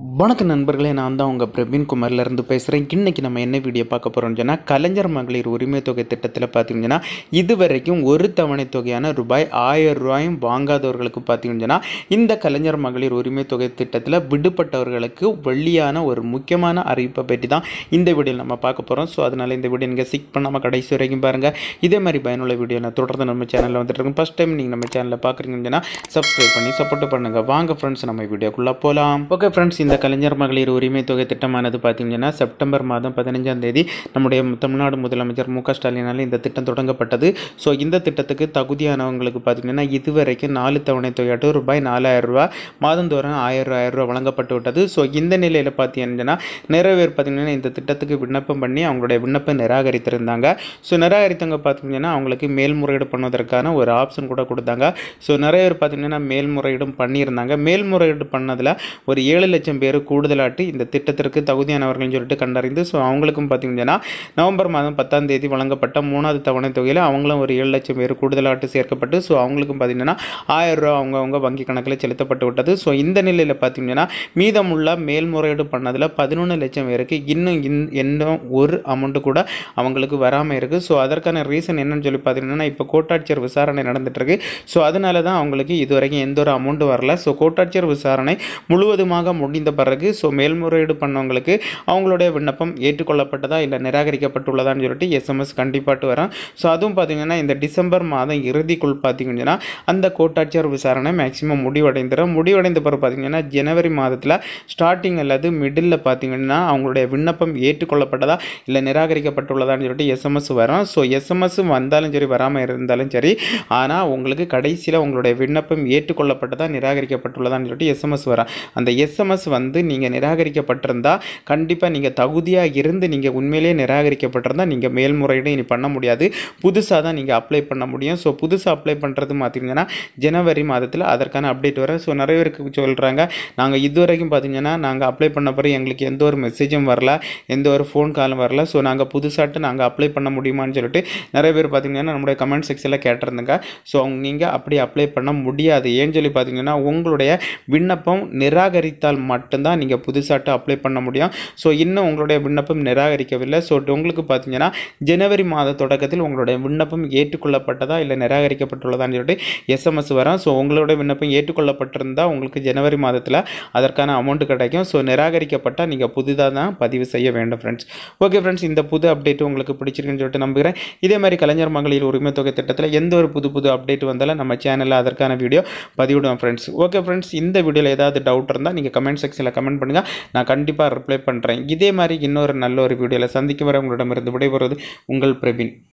வணக்கம் நண்பர்களே நான் தான் உங்கள் பிரவீன் குமார்லேருந்து பேசுகிறேன் இன்றைக்கி நம்ம என்ன வீடியோ பார்க்க போகிறோம்னு சொன்னால் கலைஞர் மகளிர் உரிமை தொகை திட்டத்தில் பார்த்தீங்கன்னா இதுவரைக்கும் ஒரு தவணை தொகையான ரூபாய் ஆயிரம் ரூபாயும் வாங்காதவர்களுக்கு பார்த்தீங்கன்னு சொன்னால் இந்த கலைஞர் மகளிர் உரிமை தொகை திட்டத்தில் விடுபட்டவர்களுக்கு வெள்ளியான ஒரு முக்கியமான அறிவிப்பை பற்றி தான் இந்த வீடியோவில் நம்ம பார்க்க போகிறோம் ஸோ அதனால் இந்த வீடியோ நீங்கள் சிக் பண்ணாமல் கடைசி வரைக்கும் பாருங்கள் இதே மாதிரி பயனுள்ள வீடியோ நான் தொடர்ந்து நம்ம சேனலில் வந்துட்டு இருக்கோம் ஃபஸ்ட் டைம் நீங்கள் நம்ம சேனலில் பார்க்குறீங்கன்னு சொன்னால் சப்ஸ்கிரைப் பண்ணி சப்போர்ட் பண்ணுங்கள் வாங்க ஃப்ரெண்ட்ஸ் நம்ம வீடியோக்குள்ளே போகலாம் ஓகே ஃப்ரெண்ட்ஸ் இந்த கலைஞர் மகளிர் உரிமை தொகை திட்டமானது பார்த்தீங்கன்னா செப்டம்பர் மாதம் பதினஞ்சாம் தேதி நம்முடைய தமிழ்நாடு முதலமைச்சர் மு க ஸ்டாலினால் இந்த திட்டம் தொடங்கப்பட்டது ஸோ இந்த திட்டத்துக்கு தகுதியானவங்களுக்கு பார்த்தீங்கன்னா இதுவரைக்கும் நாலு தவணை தொகையாட்டு ரூபாய் நாலாயிரம் ரூபாய் மாதந்தோறும் ஆயிரம் ஆயிரம் ரூபாய் வழங்கப்பட்டு விட்டது ஸோ இந்த நிலையில் பார்த்தீங்கன்னா நிறைய பேர் பார்த்தீங்கன்னா இந்த திட்டத்துக்கு விண்ணப்பம் பண்ணி அவங்களுடைய விண்ணப்பம் நிராகரித்திருந்தாங்க ஸோ நிராகரித்தவங்க பார்த்தீங்கன்னா அவங்களுக்கு மேல்முறையீடு பண்ணுவதற்கான ஒரு ஆப்ஷன் கூட கொடுத்தாங்க ஸோ நிறைய பேர் பார்த்தீங்கன்னா மேல்முறையீடும் பண்ணியிருந்தாங்க மேல்முறையீடு பண்ணதில் ஒரு ஏழு லட்சம் பேர் கூடுதலாட்டு இந்த திட்டத்திற்கு தகுதியானவர்கள்னு சொல்லிட்டு கண்டறிந்து ஸோ அவங்களுக்கும் பார்த்தீங்கன்னா நவம்பர் மாதம் பத்தாம் தேதி வழங்கப்பட்ட மூணாவது தவணை தொகையில் அவங்களும் ஒரு ஏழு லட்சம் பேர் கூடுதலாட்டு சேர்க்கப்பட்டு ஸோ அவங்களுக்கும் பார்த்தீங்கன்னா ஆயிரம் ரூபா அவங்கவுங்க வங்கி கணக்கில் செலுத்தப்பட்டு விட்டது ஸோ இந்த நிலையில் பார்த்தீங்கன்னா மீதமுள்ள மேல்முறையீடு பண்ணதில் பதினொன்று லட்சம் பேருக்கு இன்னும் இன் இன்னும் ஒரு அமௌண்ட்டு கூட அவங்களுக்கு வராமல் இருக்குது ஸோ அதற்கான ரீசன் என்னன்னு சொல்லி பார்த்தீங்கன்னா இப்போ கோட்டாட்சியர் விசாரணை நடந்துட்டுருக்கு ஸோ அதனால தான் அவங்களுக்கு இதுவரைக்கும் எந்த ஒரு அமௌண்ட்டும் வரல ஸோ கோட்டாட்சியர் விசாரணை முழுவதுமாக முடிந்த பிறகு ஸோ மேல்முறையீடு பண்ணவங்களுக்கு அவங்களுடைய விண்ணப்பம் ஏற்றுக்கொள்ளப்பட்டதா இல்லை நிராகரிக்கப்பட்டுள்ளதான்னு சொல்லிட்டு எஸ்எம்எஸ் கண்டிப்பாட்டு வரும் ஸோ அதுவும் பார்த்தீங்கன்னா இந்த டிசம்பர் மாதம் இறுதிக்குள் பார்த்தீங்கன்னா அந்த கோட்டாட்சியர் விசாரணை மேக்ஸிமம் முடிவடைந்துடும் முடிவடைந்த பிறகு பார்த்தீங்கன்னா ஜனவரி மாதத்தில் ஸ்டார்டிங் அல்லது மிடில் பார்த்தீங்கன்னா அவங்களுடைய விண்ணப்பம் ஏற்றுக்கொள்ளப்பட்டதா இல்லை நிராகரிக்கப்பட்டுள்ளதான்னு சொல்லிட்டு எஸ்எம்எஸ் வரும் ஸோ எஸ்எம்எஸ் வந்தாலும் சரி வராமல் இருந்தாலும் சரி ஆனால் உங்களுக்கு கடைசியில் உங்களுடைய விண்ணப்பம் ஏற்றுக்கொள்ளப்பட்டதா நிராகரிக்கப்பட்டுள்ளதான்னு சொல்லிட்டு எஸ்எம்எஸ் வரும் அந்த எஸ்எம்எஸ் வந்து நீங்கள் நிராகரிக்கப்பட்டிருந்தால் கண்டிப்பாக நீங்கள் தகுதியாக இருந்து நீங்கள் உண்மையிலேயே நிராகரிக்கப்பட்டிருந்தால் நீங்கள் மேல்முறையீடு இனி பண்ண முடியாது புதுசாக தான் நீங்கள் அப்ளை பண்ண முடியும் ஸோ புதுசாக அப்ளை பண்ணுறது பார்த்தீங்கன்னா ஜனவரி மாதத்தில் அதற்கான அப்டேட் வரும் ஸோ நிறைய பேருக்கு சொல்கிறாங்க நாங்கள் இதுவரைக்கும் பார்த்தீங்கன்னா நாங்கள் அப்ளை பண்ண பிறகு எங்களுக்கு எந்த ஒரு மெசேஜும் வரல எந்த ஒரு ஃபோன் காலும் வரல ஸோ நாங்கள் புதுசாட்டு நாங்கள் அப்ளை பண்ண முடியுமான்னு சொல்லிட்டு நிறைய பேர் பார்த்தீங்கன்னா நம்மளுடைய கமெண்ட் செக்ஷனில் கேட்டிருந்தாங்க ஸோ அவங்க நீங்கள் அப்படி அப்ளை பண்ண முடியாது ஏன்னு சொல்லி பார்த்தீங்கன்னா உங்களுடைய விண்ணப்பம் நிராகரித்தால் மட்டும்தான் நீங்கள் புதுசாட்டு அப்ளை பண்ண முடியும் ஸோ இன்னும் உங்களுடைய விண்ணப்பம் நிராகரிக்கவில்லை ஸோ உங்களுக்கு பார்த்தீங்கன்னா ஜனவரி மாத தொடக்கத்தில் உங்களுடைய விண்ணப்பம் ஏற்றுக்கொள்ளப்பட்டதா இல்லை நிராகரிக்கப்பட்டுள்ளதான்னு சொல்லிட்டு எஸ்எம்எஸ் வரும் ஸோ உங்களுடைய விண்ணப்பம் ஏற்றுக்கொள்ளப்பட்டிருந்தால் உங்களுக்கு ஜனவரி மாதத்தில் அதற்கான அமௌண்ட் கிடைக்கும் ஸோ நிராகரிக்கப்பட்டால் நீங்கள் புதிதாக தான் பதிவு செய்ய வேண்டும் ஃப்ரெண்ட்ஸ் ஓகே ஃப்ரெண்ட்ஸ் இந்த புது அப்டேட் உங்களுக்கு பிடிச்சிருக்குன்னு சொல்லிட்டு நம்புகிறேன் இதே மாதிரி கலைஞர் மகளிர் உரிமை தொகை திட்டத்தில் எந்த ஒரு புது புது அப்டேட் வந்தாலும் நம்ம சேனலில் அதற்கான வீடியோ பதிவிடுவோம் ஃப்ரெண்ட்ஸ் ஓகே ஃப்ரெண்ட்ஸ் இந்த வீடியோவில் ஏதாவது டவுட் இருந்தால் நீங்கள் கமெண்ட் செக்ஷனில் கமெண்ட் பண்ணுங்கள் நான் கண்டிப்பாக ரிப்ளை பண்ணுறேன் இதே மாதிரி இன்னொரு நல்ல ஒரு வீடியோவில் சந்திக்க வர உங்களிடமிருந்து விடைபெறுவது உங்கள் பிரவீன்